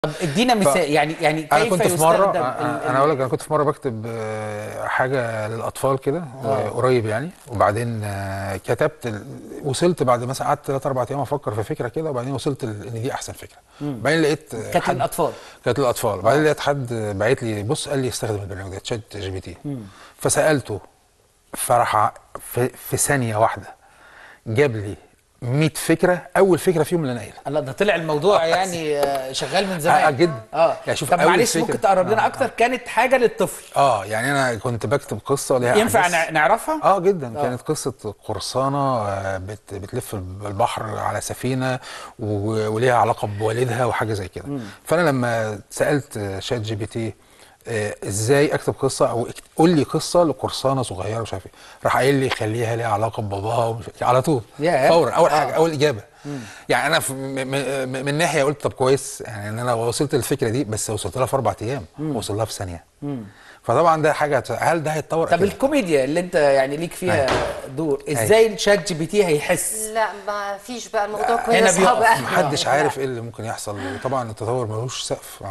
طب ادينا مثال يعني يعني انا كيف كنت في يستخدم مره ال- ال- انا اقول لك انا كنت في مره بكتب آه، حاجه للاطفال كده آه. قريب يعني وبعدين آه، كتبت ال- وصلت بعد مثلا قعدت ثلاث اربع ايام افكر في فكره كده وبعدين وصلت ل- ان دي احسن فكره بعدين لقيت آه، كانت حد- للاطفال كانت للاطفال بعدين لقيت حد باعت لي بص قال لي استخدم البرنامج ده تشات جي بي تي فسالته فراح ع- في, في ثانيه واحده جاب لي 100 فكره اول فكره فيهم اللي انا قايلها الله ده طلع الموضوع يعني آه، شغال من زمان آه، جدا. اه يعني شوف طب أول معلش فكرة- ممكن تقرب لنا اكتر كانت حاجه للطفل اه يعني انا كنت بكتب قصه ليها ينفع أحداث- نع- نعرفها اه جدا آه. كانت قصه قرصانه آه، بت بتلف البحر على سفينه و- وليها علاقه بوالدها وحاجه زي كده فانا لما سالت آه، شات جي بي تي آه، ازاي اكتب قصه او اكت- قول لي قصه لقرصانه صغيره مش عارف ايه راح قايل لي خليها ليها علاقه بباباها ومش على طول ياه. فورا اول آه. حاجه اول اجابه يعني انا في م- م- من ناحيه قلت طب كويس يعني ان انا وصلت للفكره دي بس وصلت لها في اربع ايام وصل لها في ثانيه فطبعا ده حاجه هل ده هيتطور طب أكيد. الكوميديا اللي انت يعني ليك فيها دور ازاي الشات جي بي تي هيحس لا ما فيش بقى الموضوع هنا كويس بيقف. بقى محدش عارف ايه اللي ممكن يحصل وطبعا التطور ملوش سقف